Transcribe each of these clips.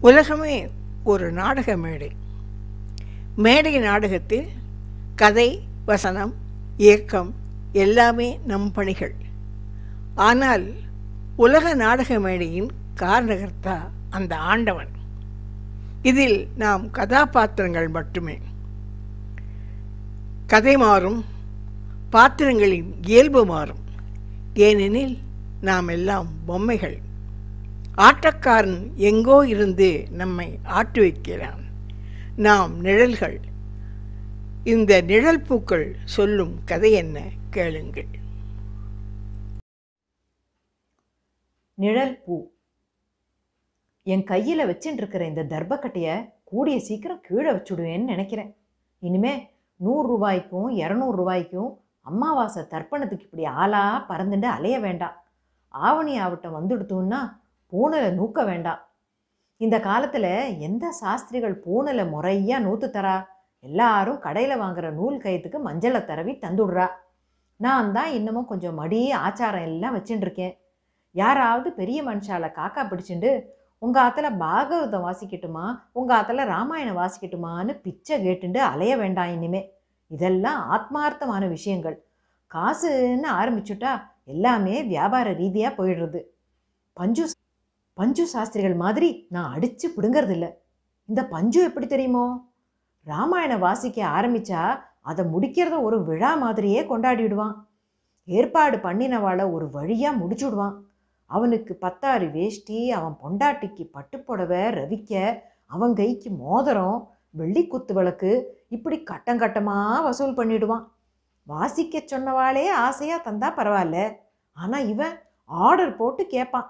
உலகமே ஒரு நாடக மேடை மேடை நாடகத்தில் கதை வசனம் இயக்கம் எல்லாமே நம் பணிகள் ஆனால் உலக நாடக மேடையின் காரணகர்த்தா அந்த ஆண்டவன் இதில் நாம் கதாபாத்திரங்கள் மட்டுமே கதை மாறும் பாத்திரங்களின் இயல்பு மாறும் ஏனெனில் நாம் எல்லாம் பொம்மைகள் ஆட்டக்காரன் எங்கோ இருந்து நம்மை ஆட்டு வைக்கிறான் நாம் நிழல்கள் இந்த நிழல் பூக்கள் சொல்லும் கதை என்ன கேளுங்கள் நிழல் பூ என் கையில் வச்சுட்டு இருக்கிற இந்த தர்பக்கட்டையை கூடிய சீக்கிரம் கீழே வச்சுடுவேன்னு நினைக்கிறேன் இனிமே நூறு ரூபாய்க்கும் இரநூறு ரூபாய்க்கும் அமாவாசை தர்ப்பணத்துக்கு இப்படி ஆளா பறந்துட்டு அலைய வேண்டாம் ஆவணி ஆவட்டம் வந்துடுத்தோன்னா பூனலை நூக்க வேண்டாம் இந்த காலத்தில் எந்த சாஸ்திரிகள் பூனலை முறையாக நூத்து தரா எல்லாரும் கடையில் வாங்குற நூல் கயத்துக்கு மஞ்சளை தடவி தந்துடுறா நான் தான் இன்னமும் கொஞ்சம் மடி ஆச்சாரம் எல்லாம் வச்சுட்டு இருக்கேன் யாராவது பெரிய மனுஷால காக்கா பிடிச்சிண்டு உங்கள் ஆத்துல பாகவதம் வாசிக்கட்டுமா உங்கள் ஆத்துல ராமாயணம் வாசிக்கட்டுமான்னு பிச்சை கேட்டுண்டு அலைய வேண்டாம் இனிமே இதெல்லாம் ஆத்மார்த்தமான விஷயங்கள் காசுன்னு ஆரம்பிச்சுட்டா எல்லாமே வியாபார ரீதியாக போயிடுறது பஞ்சு பஞ்சு சாஸ்திரிகள் மாதிரி நான் அடித்து பிடுங்கறதில்ல இந்த பஞ்சு எப்படி தெரியுமோ ராமாயணம் வாசிக்க ஆரம்பிச்சா அதை முடிக்கிறத ஒரு விழா மாதிரியே கொண்டாடிடுவான் ஏற்பாடு பண்ணினவாளை ஒரு வழியாக முடிச்சுடுவான் அவனுக்கு பத்தாறு வேஷ்டி அவன் பொண்டாட்டிக்கு பட்டுப்புடவை ரவிக்க அவன் கைக்கு மோதிரம் வெள்ளி குத்து விளக்கு இப்படி கட்டம் கட்டமாக வசூல் பண்ணிடுவான் வாசிக்க சொன்னவாளே ஆசையாக தந்தா பரவாயில்ல ஆனால் இவன் ஆர்டர் போட்டு கேட்பான்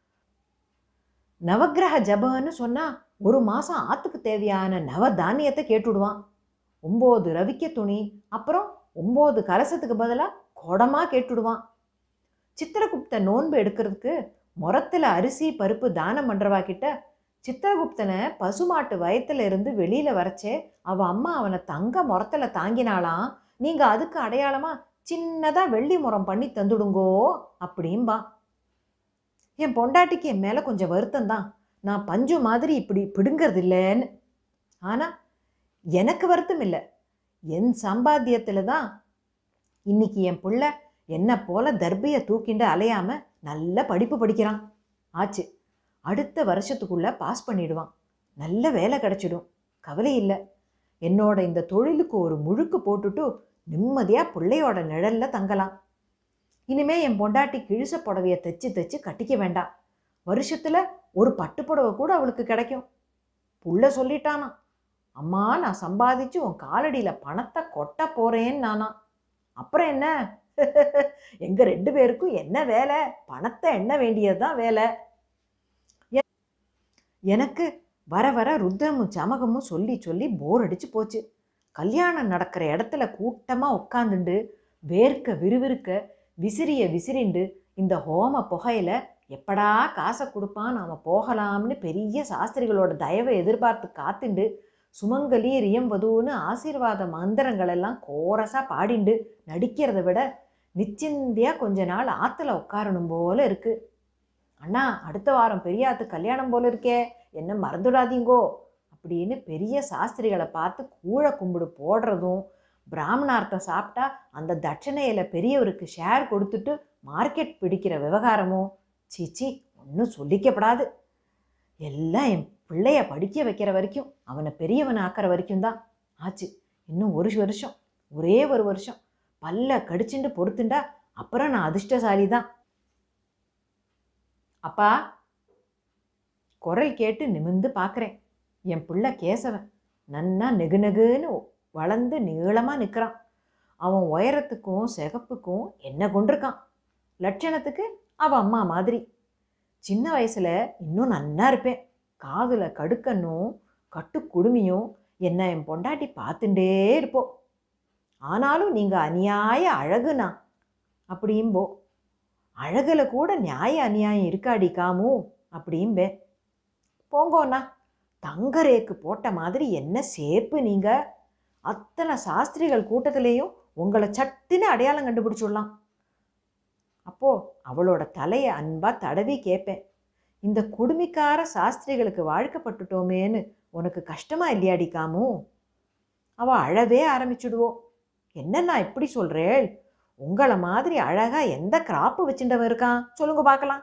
நவக்கிரக ஜபம்னு சொன்னால் ஒரு மாதம் ஆற்றுக்கு தேவையான நவ தானியத்தை கேட்டுடுவான் ஒம்பது ரவிக்க துணி அப்புறம் ஒம்பது கலசத்துக்கு பதிலாக குடமாக கேட்டுடுவான் சித்திரகுப்த நோன்பு எடுக்கிறதுக்கு முரத்தில் அரிசி பருப்பு தானம் பண்ணுறவா கிட்ட சித்திரகுப்தனை பசுமாட்டு வயத்துல இருந்து வெளியில் வரச்சே அவ அம்மா அவனை தங்க முரத்தில் தாங்கினாலாம் நீங்கள் அதுக்கு அடையாளமாக சின்னதாக வெள்ளி முறம் பண்ணி தந்துடுங்கோ அப்படிம்பா என் பொண்டாட்டிக்கு என் மேலே கொஞ்சம் வருத்தம் தான் நான் பஞ்சு மாதிரி இப்படி பிடுங்கிறது இல்லைன்னு ஆனால் எனக்கு வருத்தம் இல்லை என் சம்பாத்தியத்தில் தான் இன்னைக்கு என் புள்ள என்ன போல தர்பியை தூக்கிண்டு அலையாம நல்ல படிப்பு படிக்கிறான் ஆச்சு அடுத்த வருஷத்துக்குள்ள பாஸ் பண்ணிடுவான் நல்ல வேலை கிடைச்சிடும் கவலை இல்லை என்னோட இந்த தொழிலுக்கு ஒரு முழுக்கு போட்டுட்டு நிம்மதியாக பிள்ளையோட நிழல்ல தங்கலாம் இனிமே என் பொண்டாட்டி கிழிச புடவைய தைச்சு தைச்சு கட்டிக்க வேண்டாம் வருஷத்துல ஒரு பட்டு புடவை கூட அவளுக்கு கிடைக்கும் புள்ள சொல்லிட்டானா அம்மா நான் சம்பாதிச்சு உன் காலடியில் பணத்தை கொட்ட போறேன்னு நானா அப்புறம் என்ன எங்க ரெண்டு பேருக்கும் என்ன வேலை பணத்தை எண்ண வேண்டியது தான் வேலை எ- எனக்கு வர வர ருத்ரமும் சமகமும் சொல்லி சொல்லி போர் அடிச்சு போச்சு கல்யாணம் நடக்கிற இடத்துல கூட்டமாக உட்காந்துண்டு வேர்க்க விறுவிறுக்க விசிறிய விசிறிண்டு இந்த ஹோம புகையில எப்படா காசை கொடுப்பான் நாம போகலாம்னு பெரிய சாஸ்திரிகளோட தயவை எதிர்பார்த்து காத்துண்டு சுமங்கலி ரியம்பதுன்னு ஆசீர்வாத மந்திரங்கள் எல்லாம் கோரஸா பாடிண்டு நடிக்கிறத விட நிச்சிந்தியா கொஞ்ச நாள் ஆத்துல உட்காரணும் போல இருக்கு அண்ணா அடுத்த வாரம் பெரியாத்து கல்யாணம் போல இருக்கே என்ன மறந்துடாதீங்கோ அப்படின்னு பெரிய சாஸ்திரிகளை பார்த்து கூழ கும்பிடு போடுறதும் பிராமணார்த்தம் சாப்பிட்டா அந்த தட்சணையில பெரியவருக்கு ஷேர் கொடுத்துட்டு மார்க்கெட் பிடிக்கிற விவகாரமும் சீச்சி ஒன்றும் சொல்லிக்கப்படாது எல்லாம் என் பிள்ளைய படிக்க வைக்கிற வரைக்கும் அவனை பெரியவன் ஆக்கிற வரைக்கும் தான் ஆச்சு இன்னும் ஒரு வருஷம் ஒரே ஒரு வருஷம் பல்ல கடிச்சுண்டு பொறுத்துண்டா அப்புறம் நான் அதிர்ஷ்டசாலி தான் அப்பா குரல் கேட்டு நிமிந்து பார்க்குறேன் என் பிள்ளை கேசவன் நன்னா நெகு நெகுன்னு வளர்ந்து நீளமாக நிற்கிறான் அவன் உயரத்துக்கும் சிகப்புக்கும் என்ன கொண்டிருக்கான் லட்சணத்துக்கு அவன் அம்மா மாதிரி சின்ன வயசில் இன்னும் நன்னா இருப்பேன் காதில் கடுக்கன்னும் கட்டு குடுமியும் என்ன என் பொண்டாட்டி பார்த்துட்டே இருப்போம் ஆனாலும் நீங்கள் அநியாய அழகுனா அப்படியும்போ அழகுல கூட நியாய அநியாயம் இருக்காடி காமு அப்படிம்பே போங்கோண்ணா தங்க ரேக்கு போட்ட மாதிரி என்ன சேப்பு நீங்கள் அத்தனை சாஸ்திரிகள் கூட்டத்திலேயும் உங்களை சட்டுன்னு அடையாளம் கண்டுபிடிச்சுடலாம் அப்போ அவளோட தலையை அன்பா தடவி கேட்பேன் இந்த குடுமிக்கார சாஸ்திரிகளுக்கு வாழ்க்கப்பட்டுட்டோமேன்னு உனக்கு கஷ்டமா இல்லையாடி காமு அவ அழவே ஆரம்பிச்சுடுவோ என்னண்ணா இப்படி சொல்றேள் உங்களை மாதிரி அழகா எந்த கிராப்பு வச்சுட்டவன் இருக்கான் சொல்லுங்க பார்க்கலாம்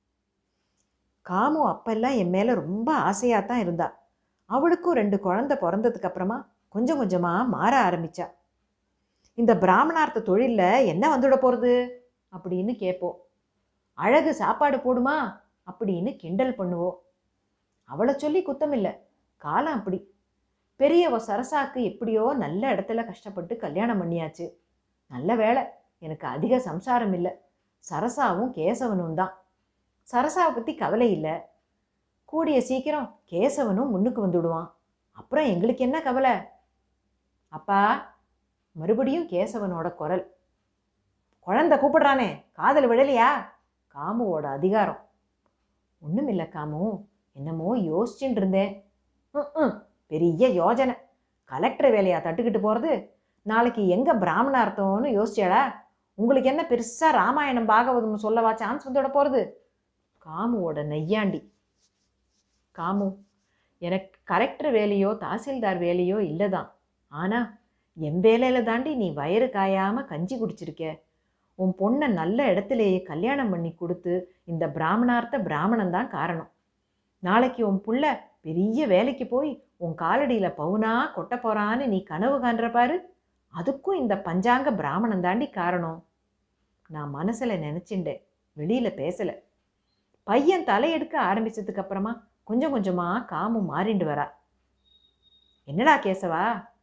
காமு அப்பெல்லாம் என் மேல ரொம்ப ஆசையா தான் இருந்தா அவளுக்கும் ரெண்டு குழந்தை பிறந்ததுக்கு அப்புறமா கொஞ்சம் கொஞ்சமா மாற ஆரம்பிச்சா இந்த பிராமணார்த்த தொழில்ல என்ன வந்துட போறது அப்படின்னு கேட்போம் அழகு சாப்பாடு போடுமா அப்படின்னு கிண்டல் பண்ணுவோம் அவளை சொல்லி குத்தம் இல்லை காலம் அப்படி பெரியவ சரசாக்கு எப்படியோ நல்ல இடத்துல கஷ்டப்பட்டு கல்யாணம் பண்ணியாச்சு நல்ல வேலை எனக்கு அதிக சம்சாரம் இல்லை சரசாவும் கேசவனும் தான் சரசாவை பற்றி கவலை இல்லை கூடிய சீக்கிரம் கேசவனும் முன்னுக்கு வந்துடுவான் அப்புறம் எங்களுக்கு என்ன கவலை அப்பா மறுபடியும் கேசவனோட குரல் குழந்தை கூப்பிடுறானே காதல் விழலையா காமுவோட அதிகாரம் ஒன்றும் இல்லை காமு என்னமோ யோசிச்சுட்டு இருந்தேன் ம்ம். பெரிய யோஜனை கலெக்டர் வேலையா தட்டுக்கிட்டு போகிறது நாளைக்கு எங்கே பிராமணார்த்தம்னு யோசிச்சாடா உங்களுக்கு என்ன பெருசாக ராமாயணம் பாகவதம் சொல்லவா சான்ஸ் வந்துட போகிறது காமுவோட நெய்யாண்டி காமு எனக்கு கலெக்டர் வேலையோ தாசில்தார் வேலையோ இல்லை தான் ஆனால் என் வேலையில் தாண்டி நீ வயிறு காயாமல் கஞ்சி குடிச்சிருக்க உன் பொண்ணை நல்ல இடத்துலையே கல்யாணம் பண்ணி கொடுத்து இந்த பிராமணார்த்த பிராமணன் தான் காரணம் நாளைக்கு உன் புள்ள பெரிய வேலைக்கு போய் உன் காலடியில் பவுனா கொட்ட போறான்னு நீ கனவு காண்ற பாரு அதுக்கும் இந்த பஞ்சாங்க பிராமணன் தாண்டி காரணம் நான் மனசில் நினச்சிண்டேன் வெளியில் பேசலை பையன் தலையெடுக்க ஆரம்பிச்சதுக்கு அப்புறமா கொஞ்சம் கொஞ்சமாக காமு மாறிண்டு வரா என்னடா கேசவா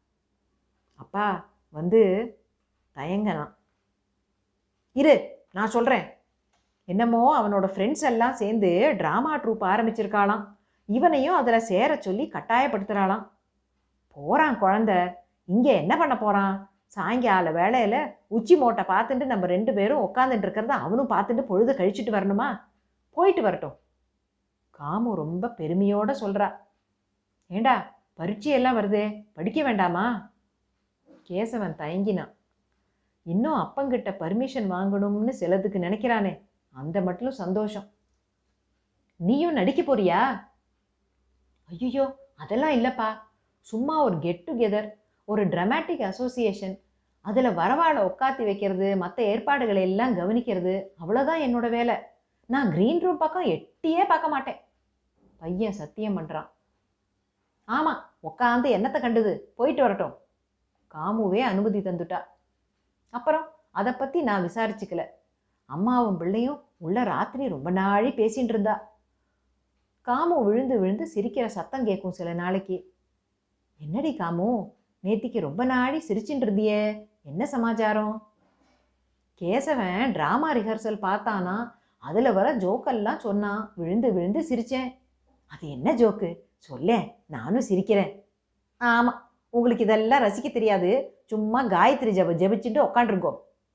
அப்பா வந்து தயங்கலாம் இரு நான் சொல்கிறேன் என்னமோ அவனோட ஃப்ரெண்ட்ஸ் எல்லாம் சேர்ந்து ட்ராமா ட்ரூப் ஆரம்பிச்சிருக்காளாம் இவனையும் அதில் சேர சொல்லி கட்டாயப்படுத்துகிறாளாம் போகிறான் குழந்த இங்கே என்ன பண்ண போகிறான் சாயங்கால வேளையில் உச்சி மோட்டை பார்த்துட்டு நம்ம ரெண்டு பேரும் உட்காந்துட்டு இருக்கிறத அவனும் பார்த்துட்டு பொழுது கழிச்சிட்டு வரணுமா போயிட்டு வரட்டும் காமு ரொம்ப பெருமையோட சொல்கிறா ஏண்டா பரீட்சையெல்லாம் வருதே படிக்க வேண்டாமா கேசவன் தயங்கினான் இன்னும் அப்பங்கிட்ட பர்மிஷன் வாங்கணும்னு சிலதுக்கு நினைக்கிறானே அந்த மட்டும் சந்தோஷம் நீயும் நடிக்க போறியா ஐயோ அதெல்லாம் இல்லைப்பா சும்மா ஒரு கெட் டுகெதர் ஒரு ட்ரமாட்டிக் அசோசியேஷன் அதில் வரவாளை உட்காத்தி வைக்கிறது மற்ற ஏற்பாடுகளை எல்லாம் கவனிக்கிறது அவ்வளோதான் என்னோட வேலை நான் க்ரீன் ரூம் பக்கம் எட்டியே பார்க்க மாட்டேன் பையன் சத்தியம் பண்ணுறான் ஆமாம் உட்காந்து என்னத்தை கண்டுது போயிட்டு வரட்டும் காமுவே அனுமதி தந்துட்டா அப்புறம் அதை பற்றி நான் விசாரிச்சுக்கல அம்மாவும் பிள்ளையும் உள்ள ராத்திரி ரொம்ப நாழி பேசின்னு இருந்தா காமு விழுந்து விழுந்து சிரிக்கிற சத்தம் கேட்கும் சில நாளைக்கு என்னடி காமு நேத்திக்கு ரொம்ப நாழி சிரிச்சுட்டு இருந்தியே என்ன சமாச்சாரம் கேசவன் ட்ராமா ரிஹர்சல் பார்த்தானா அதில் வர ஜோக்கெல்லாம் சொன்னான் விழுந்து விழுந்து சிரிச்சேன் அது என்ன ஜோக்கு சொல்லேன் நானும் சிரிக்கிறேன் ஆமாம் உங்களுக்கு இதெல்லாம் ரசிக்க தெரியாது சும்மா காயத்ரி ஜப ஜபிச்சுட்டு உக்காண்டிருக்கோ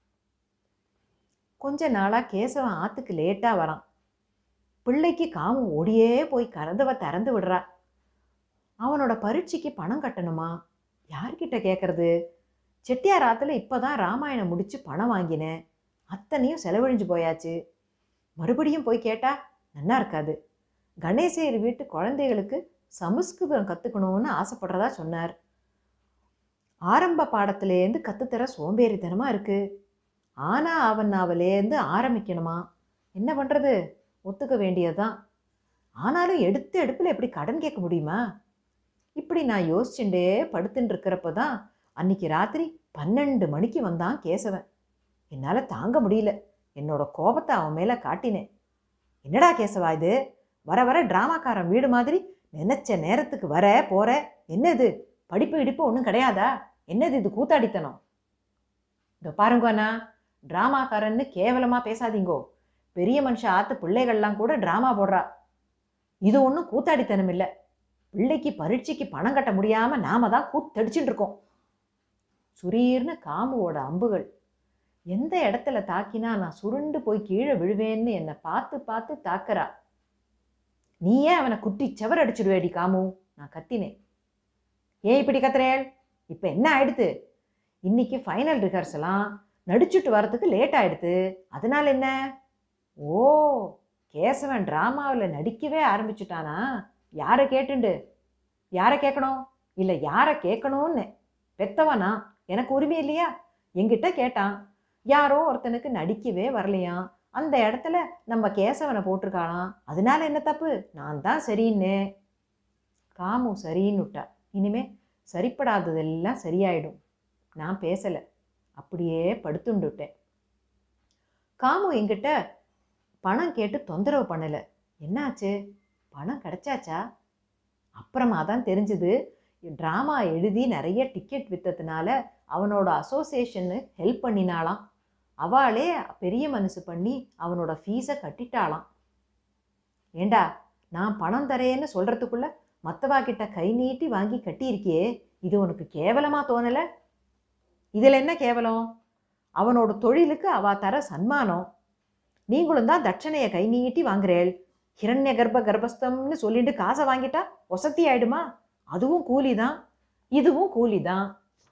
கொஞ்ச நாளாக கேசவன் ஆற்றுக்கு லேட்டாக வரான் பிள்ளைக்கு காமு ஓடியே போய் கறந்தவ திறந்து விடுறா அவனோட பரீட்சைக்கு பணம் கட்டணுமா யார்கிட்ட கேட்கறது செட்டியார் ஆற்றுல இப்போ தான் ராமாயணம் முடித்து பணம் வாங்கினேன் அத்தனையும் செலவழிஞ்சு போயாச்சு மறுபடியும் போய் கேட்டா நன்னா இருக்காது கணேசையர் வீட்டு குழந்தைகளுக்கு சமஸ்கிருதம் கற்றுக்கணும்னு ஆசைப்படுறதா சொன்னார் ஆரம்ப பாடத்திலேருந்து கற்றுத்தர சோம்பேறித்தனமாக இருக்குது ஆனா அவன் அவலேருந்து ஆரம்பிக்கணுமா என்ன பண்ணுறது ஒத்துக்க வேண்டியதுதான் ஆனாலும் எடுத்த எடுப்பில் எப்படி கடன் கேட்க முடியுமா இப்படி நான் யோசிச்சுட்டே படுத்துட்டு இருக்கிறப்ப தான் அன்னைக்கு ராத்திரி பன்னெண்டு மணிக்கு வந்தான் கேசவன் என்னால் தாங்க முடியல என்னோட கோபத்தை அவன் மேலே காட்டினேன் என்னடா கேசவா இது வர வர டிராமாக்காரன் வீடு மாதிரி நினைச்ச நேரத்துக்கு வர போற என்னது படிப்பு இடிப்பு ஒன்றும் கிடையாதா என்னது இது கூத்தாடித்தனம் இதோ பாருங்க அண்ணா டிராமாக்காரன்னு கேவலமாக பேசாதீங்கோ பெரிய மனுஷன் ஆத்து பிள்ளைகள்லாம் கூட டிராமா போடுறா இது ஒன்றும் கூத்தாடித்தனம் இல்லை பிள்ளைக்கு பரீட்சைக்கு பணம் கட்ட முடியாமல் நாம தான் கூத்தடிச்சுட்டு இருக்கோம் சுரீர்னு காமுவோட அம்புகள் எந்த இடத்துல தாக்கினா நான் சுருண்டு போய் கீழே விழுவேன்னு என்னை பார்த்து பார்த்து தாக்குறா நீ ஏன் அவனை குட்டி செவர் அடிச்சிடுவேடி காமு நான் கத்தினேன் ஏன் இப்படி கத்துறேள் இப்போ என்ன ஆயிடுத்து இன்னைக்கு ஃபைனல் ரிஹர்சலாம் நடிச்சுட்டு வரதுக்கு லேட் ஆயிடுத்து அதனால என்ன ஓ கேசவன் டிராமாவில் நடிக்கவே ஆரம்பிச்சுட்டானா யாரை கேட்டுண்டு யாரை கேட்கணும் இல்லை யாரை கேட்கணும்னு பெத்தவனா எனக்கு உரிமை இல்லையா என்கிட்ட கேட்டான் யாரோ ஒருத்தனுக்கு நடிக்கவே வரலையாம் அந்த இடத்துல நம்ம கேசவனை போட்டிருக்காளாம் அதனால என்ன தப்பு நான் தான் சரின்னு காமு சரின்னு விட்டா இனிமே சரிப்படாததெல்லாம் சரியாயிடும் நான் பேசலை அப்படியே படுத்துண்டுட்டேன் காமு என்கிட்ட பணம் கேட்டு தொந்தரவு பண்ணலை என்னாச்சு பணம் கிடைச்சாச்சா அப்புறமா தான் தெரிஞ்சுது ட்ராமா எழுதி நிறைய டிக்கெட் விற்றதுனால அவனோட அசோசியேஷனு ஹெல்ப் பண்ணினாலாம் அவளே பெரிய மனசு பண்ணி அவனோட ஃபீஸை கட்டிட்டாளாம் ஏண்டா நான் பணம் தரேன்னு சொல்கிறதுக்குள்ள மற்றவா கிட்ட கை நீட்டி வாங்கி கட்டியிருக்கியே இது உனக்கு கேவலமாக தோணலை இதில் என்ன கேவலம் அவனோட தொழிலுக்கு அவ தர சன்மானம் நீங்களும் தான் தட்சணையை கை நீட்டி வாங்குறேள் ஹிரண்ய கர்ப்ப கர்ப்பஸ்தம்னு சொல்லிட்டு காசை வாங்கிட்டா ஒசத்தி ஆயிடுமா அதுவும் கூலி தான் இதுவும் கூலி தான்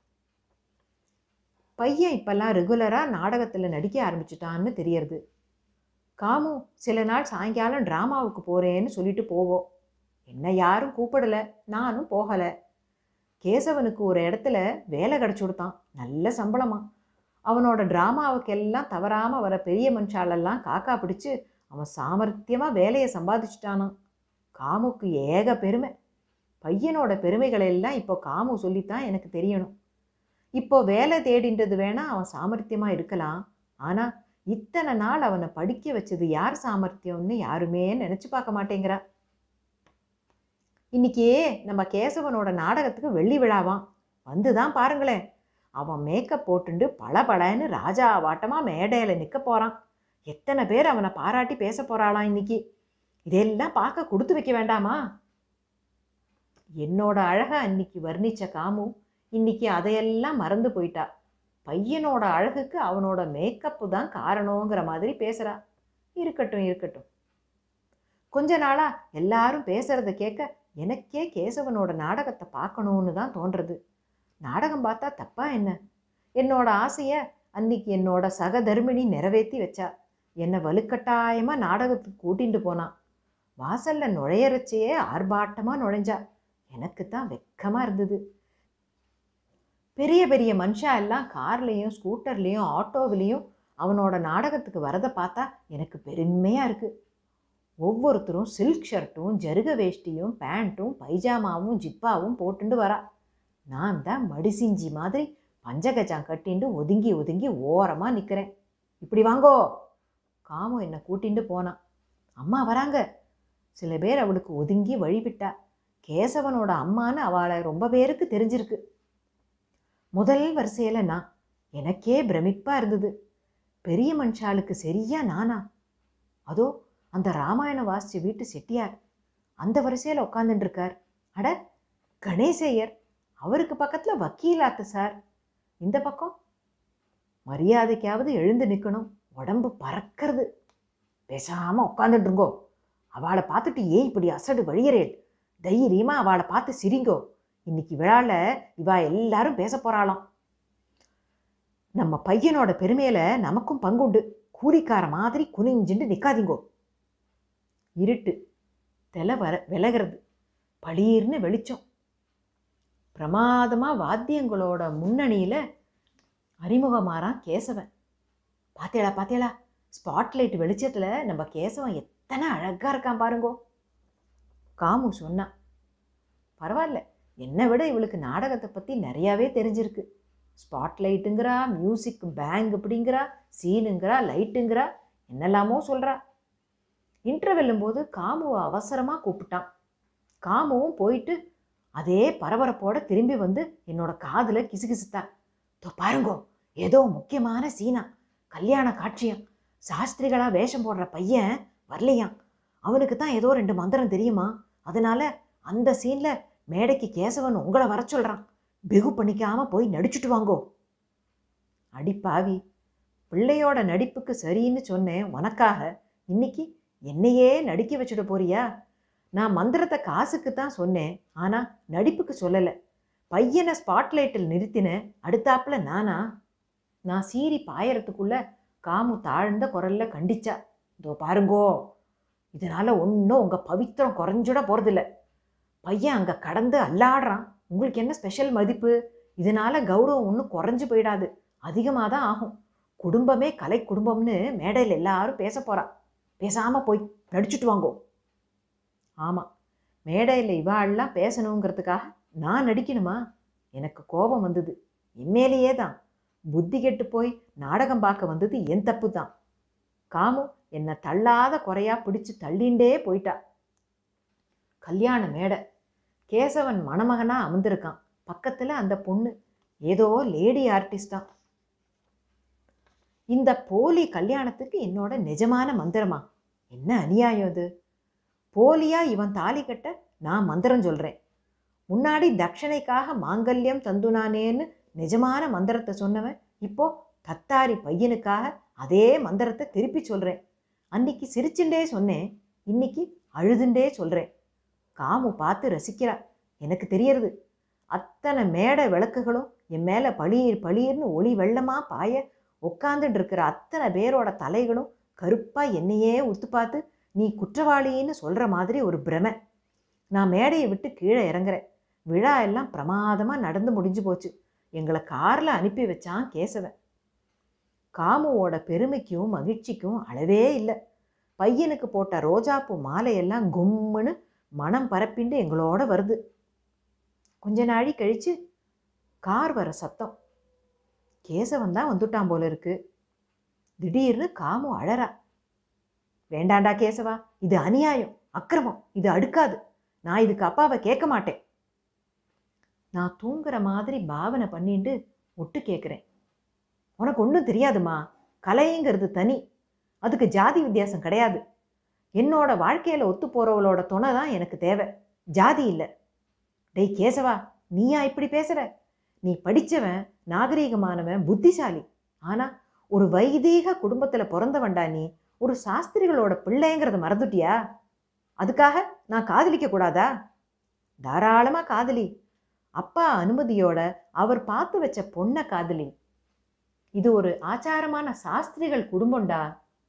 பையன் இப்பெல்லாம் ரெகுலராக நாடகத்தில் நடிக்க ஆரம்பிச்சிட்டான்னு தெரியறது காமு சில நாள் சாயங்காலம் ட்ராமாவுக்கு போகிறேன்னு சொல்லிட்டு போவோம் என்ன யாரும் கூப்பிடலை நானும் போகலை கேசவனுக்கு ஒரு இடத்துல வேலை கிடச்சி கொடுத்தான் நல்ல சம்பளமா அவனோட ட்ராமாவுக்கெல்லாம் தவறாமல் வர பெரிய மனுஷாலெல்லாம் காக்கா பிடிச்சு அவன் சாமர்த்தியமாக வேலையை சம்பாதிச்சிட்டானான் காமுக்கு ஏக பெருமை பையனோட பெருமைகளை எல்லாம் இப்போ காமு சொல்லித்தான் எனக்கு தெரியணும் இப்போ வேலை தேடின்றது வேணா அவன் சாமர்த்தியமாக இருக்கலாம் ஆனால் இத்தனை நாள் அவனை படிக்க வச்சது யார் சாமர்த்தியம்னு யாருமே நினச்சி பார்க்க மாட்டேங்கிறா இன்னைக்கு நம்ம கேசவனோட நாடகத்துக்கு வெள்ளி விழாவாம் வந்து தான் பாருங்களேன் அவன் மேக்கப் போட்டுண்டு பளபளன்னு ராஜா வாட்டமாக மேடையில் நிற்க போகிறான் எத்தனை பேர் அவனை பாராட்டி பேச போகிறாளாம் இன்னைக்கு இதெல்லாம் பார்க்க கொடுத்து வைக்க வேண்டாமா என்னோட அழகை அன்னைக்கு வர்ணிச்ச காமு இன்னைக்கு அதையெல்லாம் மறந்து போயிட்டா பையனோட அழகுக்கு அவனோட மேக்கப்பு தான் காரணங்கிற மாதிரி பேசுகிறா இருக்கட்டும் இருக்கட்டும் கொஞ்ச நாளா எல்லாரும் பேசுறத கேட்க எனக்கே கேசவனோட நாடகத்தை பார்க்கணும்னு தான் தோன்றது நாடகம் பார்த்தா தப்பா என்ன என்னோட ஆசையை அன்னைக்கு என்னோட சகதர்மிணி நிறைவேற்றி வச்சா என்னை வலுக்கட்டாயமாக நாடகத்துக்கு கூட்டிட்டு போனான் வாசல்ல நுழையறச்சையே ஆர்ப்பாட்டமாக நுழைஞ்சா எனக்கு தான் வெக்கமாக இருந்தது பெரிய பெரிய மனுஷா எல்லாம் கார்லேயும் ஸ்கூட்டர்லேயும் ஆட்டோவிலையும் அவனோட நாடகத்துக்கு வரதை பார்த்தா எனக்கு பெருமையாக இருக்குது ஒவ்வொருத்தரும் சில்க் ஷர்ட்டும் ஜருக வேஷ்டியும் பேண்ட்டும் பைஜாமாவும் ஜிப்பாவும் போட்டுண்டு வரா நான் தான் மடிசிஞ்சி மாதிரி பஞ்சகஜம் கட்டிண்டு ஒதுங்கி ஒதுங்கி ஓரமாக நிற்கிறேன் இப்படி வாங்கோ காமு என்னை கூட்டிண்டு போனான் அம்மா வராங்க சில பேர் அவளுக்கு ஒதுங்கி வழிவிட்டா கேசவனோட அம்மான்னு அவளை ரொம்ப பேருக்கு தெரிஞ்சிருக்கு முதல் வரிசையில் நான் எனக்கே பிரமிப்பாக இருந்தது பெரிய மனுஷாளுக்கு சரியா நானா அதோ அந்த ராமாயண வாசிச்ச வீட்டு செட்டியார் அந்த வரிசையில் உட்காந்துட்டு இருக்கார் அட கணேசையர் அவருக்கு பக்கத்தில் வக்கீலாத்து சார் இந்த பக்கம் மரியாதைக்காவது எழுந்து நிற்கணும் உடம்பு பறக்கிறது பேசாமல் உட்காந்துட்டுருங்கோ அவளை பார்த்துட்டு ஏன் இப்படி அசடு வழியறேள் தைரியமாக அவளை பார்த்து சிரிங்கோ இன்னைக்கு விழாவில் இவா எல்லாரும் பேச போகிறாளாம் நம்ம பையனோட பெருமையில நமக்கும் பங்குண்டு கூலிக்கார மாதிரி குனிஞ்சுண்டு நிற்காதீங்கோ இருட்டு தெல வர விலகிறது பளீர்னு வெளிச்சம் பிரமாதமாக வாத்தியங்களோட முன்னணியில் அறிமுகமாறான் கேசவன் பாத்தேளா பாத்தேளா ஸ்பாட்லைட் வெளிச்சத்தில் நம்ம கேசவன் எத்தனை அழகாக இருக்கான் பாருங்கோ காமு சொன்னான் பரவாயில்ல என்னை விட இவளுக்கு நாடகத்தை பற்றி நிறையாவே தெரிஞ்சிருக்கு ஸ்பாட்லைட்டுங்கிறா மியூசிக் பேங்க் அப்படிங்கிறா சீனுங்கிறா லைட்டுங்கிறா என்னெல்லாமோ சொல்கிறா இன்டர்வெல்லும் போது காமுவை அவசரமாக கூப்பிட்டான் காமுவும் போயிட்டு அதே பரபரப்போட திரும்பி வந்து என்னோட காதில் கிசுகிசுத்தா தோ பாருங்கோ ஏதோ முக்கியமான சீனா கல்யாண காட்சியம் சாஸ்திரிகளா வேஷம் போடுற பையன் வரலையாம் அவனுக்கு தான் ஏதோ ரெண்டு மந்திரம் தெரியுமா அதனால அந்த சீன்ல மேடைக்கு கேசவன் உங்களை வர சொல்றான் பிகு பண்ணிக்காம போய் நடிச்சுட்டு வாங்கோ அடி பாவி பிள்ளையோட நடிப்புக்கு சரின்னு சொன்னேன் உனக்காக இன்னைக்கு என்னையே நடிக்க வச்சுட போறியா நான் மந்திரத்தை காசுக்கு தான் சொன்னேன் ஆனால் நடிப்புக்கு சொல்லலை பையனை ஸ்பாட்லைட்டில் நிறுத்தினேன் அடுத்தாப்புல நானா நான் சீறி பாயறதுக்குள்ள காமு தாழ்ந்த குரல்ல கண்டிச்சா இதோ பாருங்கோ இதனால ஒன்றும் உங்கள் பவித்திரம் குறைஞ்சிட போகிறதில்ல பையன் அங்கே கடந்து அல்லாடுறான் உங்களுக்கு என்ன ஸ்பெஷல் மதிப்பு இதனால கௌரவம் ஒன்றும் குறைஞ்சு போயிடாது அதிகமாக தான் ஆகும் குடும்பமே கலை குடும்பம்னு மேடையில் எல்லாரும் பேச போறா பேசாமல் போய் நடிச்சுட்டு வாங்கோ ஆமாம் மேடையில் இவாள்லாம் பேசணுங்கிறதுக்காக நான் நடிக்கணுமா எனக்கு கோபம் வந்தது எம்மேலேயே தான் புத்தி கெட்டு போய் நாடகம் பார்க்க வந்தது என் தப்பு தான் காமு என்னை தள்ளாத குறையா பிடிச்சு தள்ளிண்டே போயிட்டா கல்யாண மேடை கேசவன் மணமகனா அமர்ந்திருக்கான் பக்கத்தில் அந்த பொண்ணு ஏதோ லேடி ஆர்டிஸ்டா இந்த போலி கல்யாணத்துக்கு என்னோட நிஜமான மந்திரமா என்ன அநியாயம் இது போலியா இவன் தாலி கட்ட நான் மந்திரம் சொல்கிறேன் முன்னாடி தட்சணைக்காக மாங்கல்யம் தந்துனானேன்னு நிஜமான மந்திரத்தை சொன்னவன் இப்போ தத்தாரி பையனுக்காக அதே மந்திரத்தை திருப்பி சொல்கிறேன் அன்னைக்கு சிரிச்சுண்டே சொன்னேன் இன்னைக்கு அழுதுண்டே சொல்கிறேன் காமு பார்த்து ரசிக்கிறா எனக்கு தெரியறது அத்தனை மேடை விளக்குகளும் என் மேலே பளீர் பளீர்னு ஒளி வெள்ளமாக பாய உட்காந்துட்டு இருக்கிற அத்தனை பேரோட தலைகளும் கருப்பாக என்னையே உத்து பார்த்து நீ குற்றவாளின்னு சொல்கிற மாதிரி ஒரு பிரமை நான் மேடையை விட்டு கீழே இறங்குறேன் விழா எல்லாம் பிரமாதமாக நடந்து முடிஞ்சு போச்சு எங்களை காரில் அனுப்பி வச்சான் கேசவன் காமுவோட பெருமைக்கும் மகிழ்ச்சிக்கும் அளவே இல்லை பையனுக்கு போட்ட ரோஜாப்பூ மாலையெல்லாம் கும்முன்னு மனம் பரப்பிண்டு எங்களோட வருது கொஞ்ச நாழி கழிச்சு கார் வர சத்தம் கேசவன் தான் வந்துட்டான் போல இருக்கு திடீர்னு காமு அழறா வேண்டாண்டா கேசவா இது அநியாயம் அக்கிரமம் இது அடுக்காது நான் இதுக்கு அப்பாவை கேட்க மாட்டேன் நான் தூங்குற மாதிரி பாவனை பண்ணிட்டு ஒட்டு கேட்குறேன் உனக்கு ஒன்றும் தெரியாதுமா கலைங்கிறது தனி அதுக்கு ஜாதி வித்தியாசம் கிடையாது என்னோட வாழ்க்கையில் ஒத்து போகிறவளோட துணை தான் எனக்கு தேவை ஜாதி இல்லை டேய் கேசவா நீயா இப்படி பேசுற நீ படிச்சவன் நாகரீகமானவன் புத்திசாலி ஆனா ஒரு வைதீக குடும்பத்துல பிறந்தவன்டா நீ ஒரு சாஸ்திரிகளோட பிள்ளைங்கிறத மறந்துட்டியா அதுக்காக நான் காதலிக்க கூடாதா தாராளமா காதலி அப்பா அனுமதியோட அவர் பார்த்து வச்ச பொண்ணை காதலி இது ஒரு ஆச்சாரமான சாஸ்திரிகள் குடும்பம்டா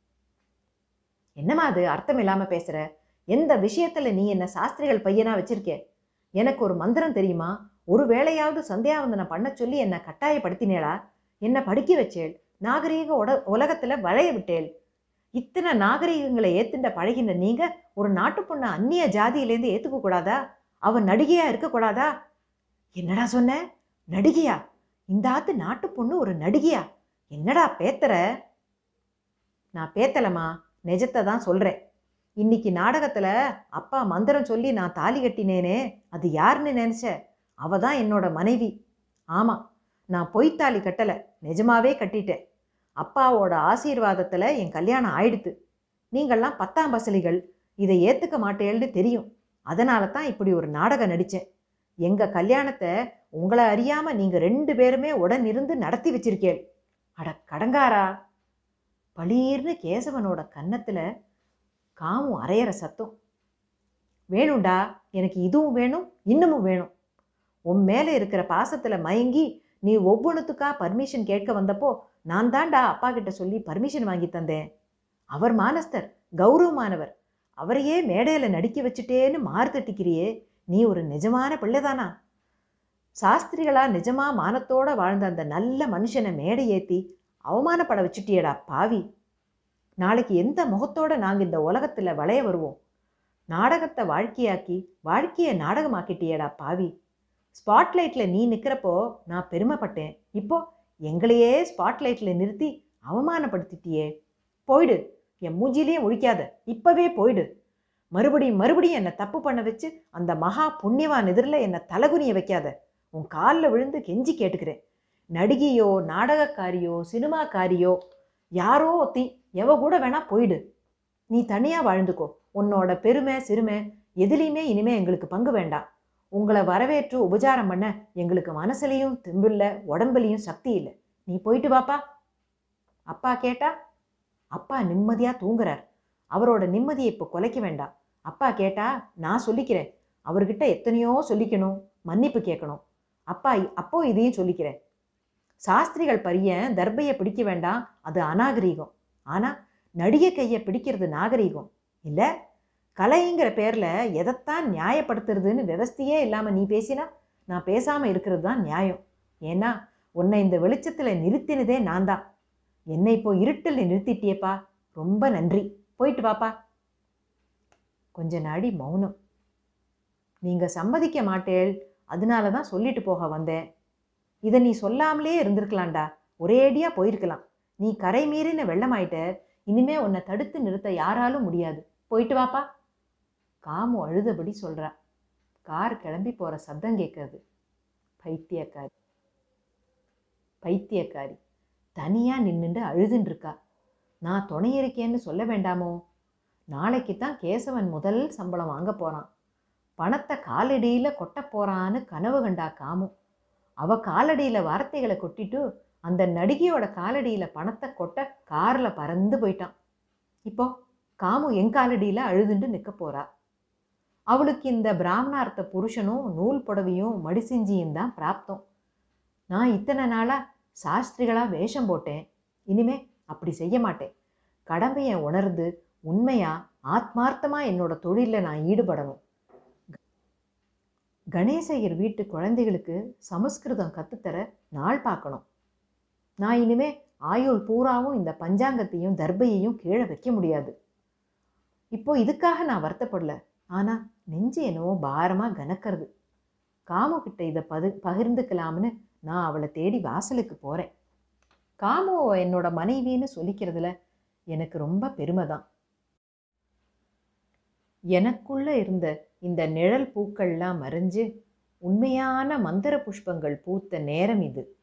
என்னம்மா அது அர்த்தம் இல்லாம பேசுற எந்த விஷயத்துல நீ என்ன சாஸ்திரிகள் பையனா வச்சிருக்கே எனக்கு ஒரு மந்திரம் தெரியுமா ஒரு வேளையாவது சந்தியாவந்தனம் பண்ண சொல்லி என்னை கட்டாயப்படுத்தினேளா என்னை படிக்க வச்சேள் நாகரீக உட உலகத்துல வளைய விட்டேள் இத்தனை நாகரீகங்களை ஏத்துண்ட பழகின நீங்க ஒரு நாட்டு பொண்ணை அந்நிய ஜாதியிலேருந்து ஏத்துக்க கூடாதா அவன் நடிகையா இருக்கக்கூடாதா என்னடா சொன்ன நடிகையா இந்த ஆத்து நாட்டு பொண்ணு ஒரு நடிகையா என்னடா பேத்தற நான் பேத்தலம்மா நிஜத்தை தான் சொல்றேன் இன்னைக்கு நாடகத்துல அப்பா மந்திரம் சொல்லி நான் தாலி கட்டினேனே அது யாருன்னு நினைச்ச அவ தான் என்னோட மனைவி ஆமா நான் பொய் தாலி கட்டல நிஜமாவே கட்டிட்டேன் அப்பாவோட ஆசீர்வாதத்துல என் கல்யாணம் ஆயிடுத்து நீங்கள்லாம் பத்தாம் பசலிகள் இதை ஏத்துக்க மாட்டேன்னு தெரியும் அதனால தான் இப்படி ஒரு நாடகம் நடிச்சேன் எங்க கல்யாணத்தை உங்களை அறியாம நீங்க ரெண்டு பேருமே உடன் இருந்து நடத்தி வச்சிருக்கேள் அட கடங்காரா பளீர்னு கேசவனோட கன்னத்துல காமும் அரையிற சத்தம் வேணும்டா எனக்கு இதுவும் வேணும் இன்னமும் வேணும் உன் மேலே இருக்கிற பாசத்துல மயங்கி நீ ஒவ்வொன்றுத்துக்கா பர்மிஷன் கேட்க வந்தப்போ நான் தான்டா அப்பா கிட்ட சொல்லி பர்மிஷன் வாங்கி தந்தேன் அவர் மானஸ்தர் கௌரவமானவர் அவரையே மேடையில நடிக்க வச்சுட்டேன்னு மாறு தட்டிக்கிறியே நீ ஒரு நிஜமான பிள்ளைதானா சாஸ்திரிகளா நிஜமா மானத்தோட வாழ்ந்த அந்த நல்ல மனுஷனை மேடை ஏத்தி அவமானப்பட வச்சுட்டியேடா பாவி நாளைக்கு எந்த முகத்தோட நாங்கள் இந்த உலகத்தில் வளைய வருவோம் நாடகத்தை வாழ்க்கையாக்கி வாழ்க்கையை நாடகமாக்கிட்டியேடா பாவி ஸ்பாட்லைட்டில் நீ நிற்கிறப்போ நான் பெருமைப்பட்டேன் இப்போ எங்களையே ஸ்பாட்லைட்டில் நிறுத்தி அவமானப்படுத்திட்டியே போயிடு என் மூஞ்சிலேயே ஒழிக்காத இப்பவே போயிடு மறுபடியும் மறுபடியும் என்னை தப்பு பண்ண வச்சு அந்த மகா புண்ணியவான் எதிரில் என்னை தலகுனிய வைக்காத உன் காலில் விழுந்து கெஞ்சி கேட்டுக்கிறேன் நடிகையோ நாடகக்காரியோ சினிமாக்காரியோ யாரோ ஒத்தி எவ கூட வேணா போயிடு நீ தனியாக வாழ்ந்துக்கோ உன்னோட பெருமை சிறுமை எதுலேயுமே இனிமே எங்களுக்கு பங்கு வேண்டாம் உங்களை வரவேற்று உபச்சாரம் பண்ண எங்களுக்கு மனசுலையும் தெம்பில்ல உடம்புலையும் சக்தி இல்லை நீ போயிட்டு வாப்பா அப்பா கேட்டா அப்பா நிம்மதியாக தூங்குறார் அவரோட நிம்மதியை இப்போ குலைக்க வேண்டாம் அப்பா கேட்டா நான் சொல்லிக்கிறேன் அவர்கிட்ட எத்தனையோ சொல்லிக்கணும் மன்னிப்பு கேட்கணும் அப்பா அப்போ இதையும் சொல்லிக்கிறேன் சாஸ்திரிகள் பையன் தர்பையை பிடிக்க வேண்டாம் அது அநாகரீகம் ஆனால் நடிகை கையை பிடிக்கிறது நாகரீகம் இல்லை கலைங்கிற பேரில் எதைத்தான் நியாயப்படுத்துறதுன்னு விவஸ்தையே இல்லாமல் நீ பேசினா நான் பேசாமல் இருக்கிறது தான் நியாயம் ஏன்னா உன்னை இந்த வெளிச்சத்தில் நிறுத்தினதே நான் தான் என்னை இப்போ இருட்டில் நிறுத்திட்டியேப்பா ரொம்ப நன்றி போயிட்டு வாப்பா கொஞ்ச நாடி மௌனம் நீங்கள் சம்மதிக்க மாட்டேள் அதனால தான் சொல்லிட்டு போக வந்தேன் இதை நீ சொல்லாமலே இருந்திருக்கலாம்டா ஒரேடியாக போயிருக்கலாம் நீ கரை மீறின வெள்ளமாயிட்ட இனிமே உன்னை தடுத்து நிறுத்த யாராலும் முடியாது போயிட்டு வாப்பா காமு அழுதபடி சொல்கிறா கார் கிளம்பி போகிற சத்தம் கேட்குறது பைத்தியக்காரி பைத்தியக்காரி தனியாக நின்றுண்டு அழுதுன்னு இருக்கா நான் துணை இருக்கேன்னு சொல்ல வேண்டாமோ நாளைக்கு தான் கேசவன் முதல் சம்பளம் வாங்க போகிறான் பணத்தை காலடியில் கொட்ட போகிறான்னு கனவு கண்டா காமு அவ காலடியில் வார்த்தைகளை கொட்டிட்டு அந்த நடிகையோட காலடியில் பணத்தை கொட்ட காரில் பறந்து போயிட்டான் இப்போ காமு என் காலடியில் அழுதுண்டு நிற்க போறா அவளுக்கு இந்த பிராமணார்த்த புருஷனும் நூல் புடவையும் மடிசிஞ்சியும் தான் பிராப்தம் நான் இத்தனை நாளாக சாஸ்திரிகளாக வேஷம் போட்டேன் இனிமே அப்படி செய்ய மாட்டேன் கடமையை உணர்ந்து உண்மையா ஆத்மார்த்தமா என்னோட தொழிலில் நான் ஈடுபடணும் கணேசையர் வீட்டு குழந்தைகளுக்கு சமஸ்கிருதம் கற்றுத்தர நாள் பார்க்கணும் நான் இனிமே ஆயுள் பூராவும் இந்த பஞ்சாங்கத்தையும் தர்பையையும் கீழே வைக்க முடியாது இப்போ இதுக்காக நான் வருத்தப்படல ஆனால் நெஞ்சு என்னவோ பாரமாக கனக்கிறது காமு கிட்ட இதை பது பகிர்ந்துக்கலாம்னு நான் அவளை தேடி வாசலுக்கு போகிறேன் காமு என்னோட மனைவின்னு சொல்லிக்கிறதுல எனக்கு ரொம்ப பெருமை தான் எனக்குள்ள இருந்த இந்த நிழல் பூக்கள்லாம் மறைஞ்சு உண்மையான மந்திர புஷ்பங்கள் பூத்த நேரம் இது